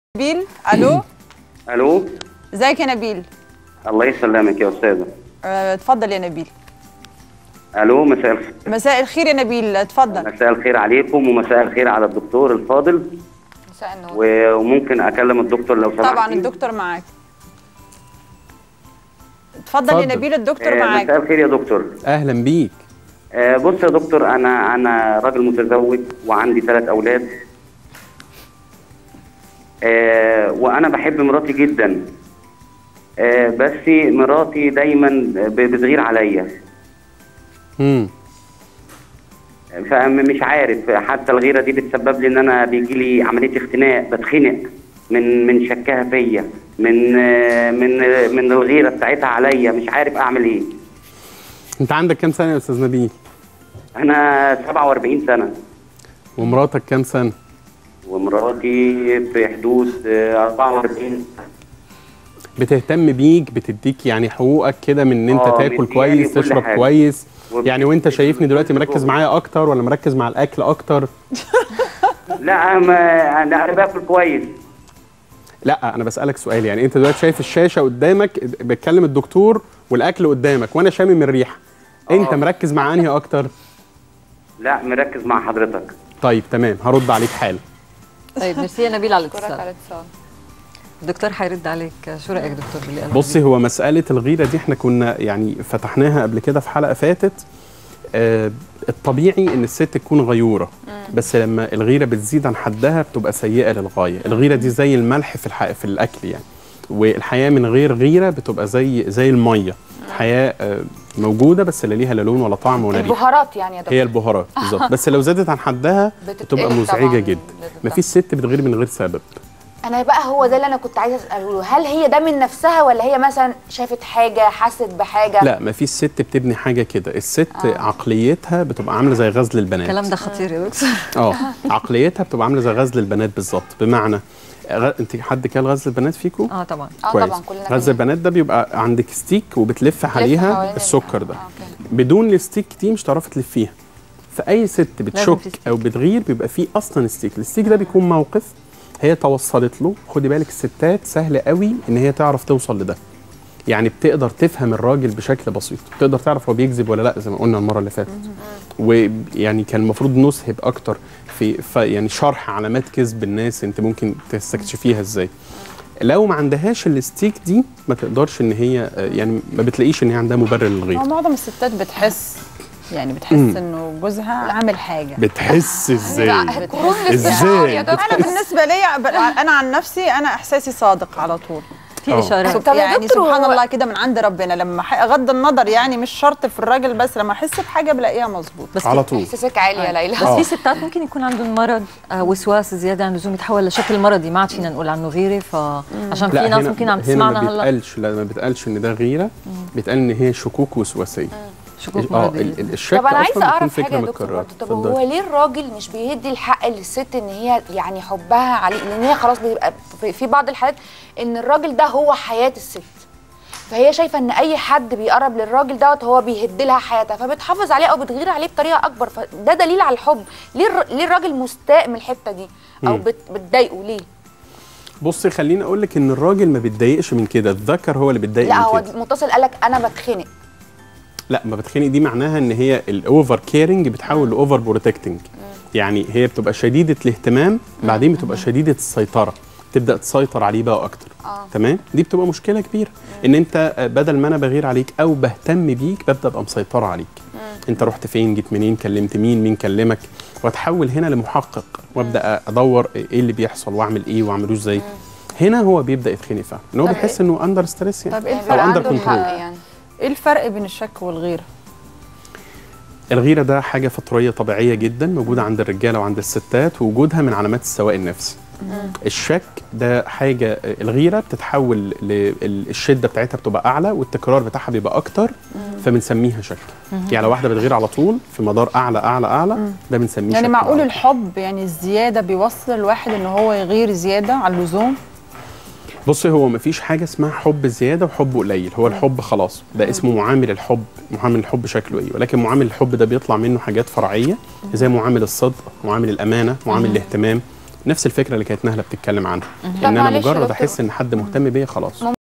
نبيل الو الو ازيك يا نبيل الله يسلمك يا استاذه آه، اتفضل يا نبيل الو مساء الخير مساء الخير يا نبيل اتفضل مساء الخير عليكم ومساء الخير على الدكتور الفاضل مساء النور و- وممكن اكلم الدكتور لو سمحت طبعا الدكتور معاك اتفضل يا اتفضل. نبيل الدكتور مساء معاك الخير يا دكتور اهلا بيك آه، بص يا دكتور انا انا راجل متزوج وعندي ثلاث اولاد آه، وانا بحب مراتي جدا آه، بس مراتي دايما ب- بتغير عليا امم فمش عارف حتى الغيره دي بتسبب لي ان انا بيجي لي عمليه اختناق بتخنق من من شكها فيا من آه، من آه، من الغيره بتاعتها عليا مش عارف اعمل ايه انت عندك كام سنه يا استاذ نبيل انا 47 سنه ومراتك كام سنه ومراتي في حدود آه، 44 بتهتم بيك بتديك يعني حقوقك كده من ان انت آه، تاكل مدياني كويس كل تشرب حاجة. كويس وب- يعني وانت شايفني دلوقتي مركز معايا اكتر ولا مركز مع الاكل اكتر لا ما انا انا باكل كويس لا انا بسالك سؤال يعني انت دلوقتي شايف الشاشه قدامك بتكلم الدكتور والاكل قدامك وانا شامم الريحه انت آه. مركز مع انهي اكتر لا مركز مع حضرتك طيب تمام هرد عليك حالا طيب ميرسي يا نبيل على اشكرك الاتصال على الاتصال الدكتور هيرد عليك شو رايك دكتور باللي قاله بصي هو مسألة الغيرة دي احنا كنا يعني فتحناها قبل كده في حلقة فاتت آه الطبيعي ان الست تكون غيورة بس لما الغيرة بتزيد عن حدها بتبقى سيئة للغاية الغيرة دي زي الملح في الح... في الأكل يعني والحياة من غير غيرة بتبقى زي زي المية الحياة آه موجودة بس لا ليها لا لون ولا طعم ولا ريحة البهارات يعني يا دكتور هي البهارات بالظبط بس لو زادت عن حدها بتتقلب بتبقى مزعجة طبعاً جدا للطعم. مفيش ست بتغير من غير سبب انا بقى هو ده اللي انا كنت عايزه اساله هل هي ده من نفسها ولا هي مثلا شافت حاجه حست بحاجه لا مفيش ست بتبني حاجة كده الست عقليتها بتبقى عاملة زي غزل البنات الكلام ده خطير يا دكتور اه عقليتها بتبقى عامله زي غزل البنات بالظبط بمعنى غ... انت حد كان غزل البنات فيكم اه طبعا اه طبعا كلنا غزل كنا. البنات ده بيبقى عندك ستيك وبتلف حوالين عليها ال- السكر ده آه، أوكي. بدون الستيك دي مش هتعرفي تلفيها فاي ست في بتشك ستيك. او بتغير بيبقى فيه اصلا ستيك الستيك ده بيكون موقف هي توصلت له خدي بالك الستات سهل قوي ان هي تعرف توصل لده يعني بتقدر تفهم الراجل بشكل بسيط تقدر تعرف هو بيكذب ولا لا زي ما قلنا المره اللي فاتت ويعني كان المفروض نسهب اكتر في ف يعني شرح علامات كذب الناس انت ممكن تستكشفيها ازاي لو ما عندهاش الستيك دي ما تقدرش ان هي آه، يعني ما بتلاقيش ان هي عندها مبرر للغير هو معظم الستات بتحس يعني بتحس انه جوزها عامل حاجه بتحس ازاي لا، كرون إزاي؟ الاستشعار يا دكتور انا بالنسبه لي ب- انا عن نفسي انا احساسي صادق على طول في آه. اشارات طب يا يعني دكتور سبحان هو- الله كده من عند ربنا لما ح- غض النظر يعني مش شرط في الراجل بس لما احس بحاجه بلاقيها مظبوط بس على في طول احساسك عالي يا ليلى بس في ستات ممكن يكون عندهم مرض آه وسواس زياده عن اللزوم يتحول لشكل مرضي ما عاد فينا نقول عنه غيره فعشان في لا ناس هنا ممكن عم هنا تسمعنا ما هلا بيتقالش لا ما بيتقالش ان ده غيره بيتقال ان هي شكوك وسواسيه شكوك اه مرضيه ال- ال- الشك طب انا اصلا عايزه بيكون اعرف فكره حاجه يا دكتور متكرره برضه طب اتفضلي. هو ليه الراجل مش بيدي الحق للست ان هي يعني حبها عليه لان هي خلاص بيبقى في- في بعض الحالات ان الراجل ده هو حياه الست فهي شايفه ان اي حد بيقرب للراجل دوت هو بيهد لها حياتها فبتحافظ عليه او بتغير عليه بطريقه اكبر فده دليل على الحب ليه الر- ليه الراجل مستاء من الحته دي او مم. بت- بتضايقه ليه بصي خليني اقول لك ان الراجل ما بيتضايقش من كده الذكر هو اللي بيتضايق لا من هو كده متصل قال لك انا بتخنق لا ما بتخنق دي معناها ان هي الاوفر كيرنج بتحول لاوفر بروتكتنج يعني هي بتبقى شديده الاهتمام بعدين بتبقى شديده السيطره تبدا تسيطر عليه بقى اكتر آه. تمام دي بتبقى مشكله كبيره ان انت آه، بدل ما انا بغير عليك او بهتم بيك ببدا ابقى مسيطره عليك انت رحت فين جيت منين كلمت مين مين كلمك واتحول هنا لمحقق وابدا ادور ايه اللي بيحصل واعمل ايه واعمله ازاي هنا هو بيبدا يتخنق فعلا ان هو طب بيحس انه اندر ستريس يعني طب ايه يعني الفرق او بيبقى اندر عنده الحق كنترول يعني ايه الفرق بين الشك والغيره الغيره ده حاجه فطريه طبيعيه جدا موجوده عند الرجاله وعند الستات ووجودها من علامات السواء النفسي الشك ده حاجه الغيره بتتحول للشده بتاعتها بتبقى اعلى والتكرار بتاعها بيبقى اكتر فبنسميها شك يعني لو واحده بتغير على طول في مدار اعلى اعلى اعلى ده بنسميه يعني شك معقول على طول. الحب يعني الزياده بيوصل الواحد ان هو يغير زياده عن اللزوم بصي هو مفيش حاجه اسمها حب زياده وحب قليل هو الحب خلاص ده اسمه معامل الحب معامل الحب شكله ايه ولكن معامل الحب ده بيطلع منه حاجات فرعيه زي معامل الصدق معامل الامانه معامل الاهتمام نفس الفكره اللي كانت نهله بتتكلم عنها لا، ان انا معلش يا مجرد دكتور. احس ان حد مهتم بيا خلاص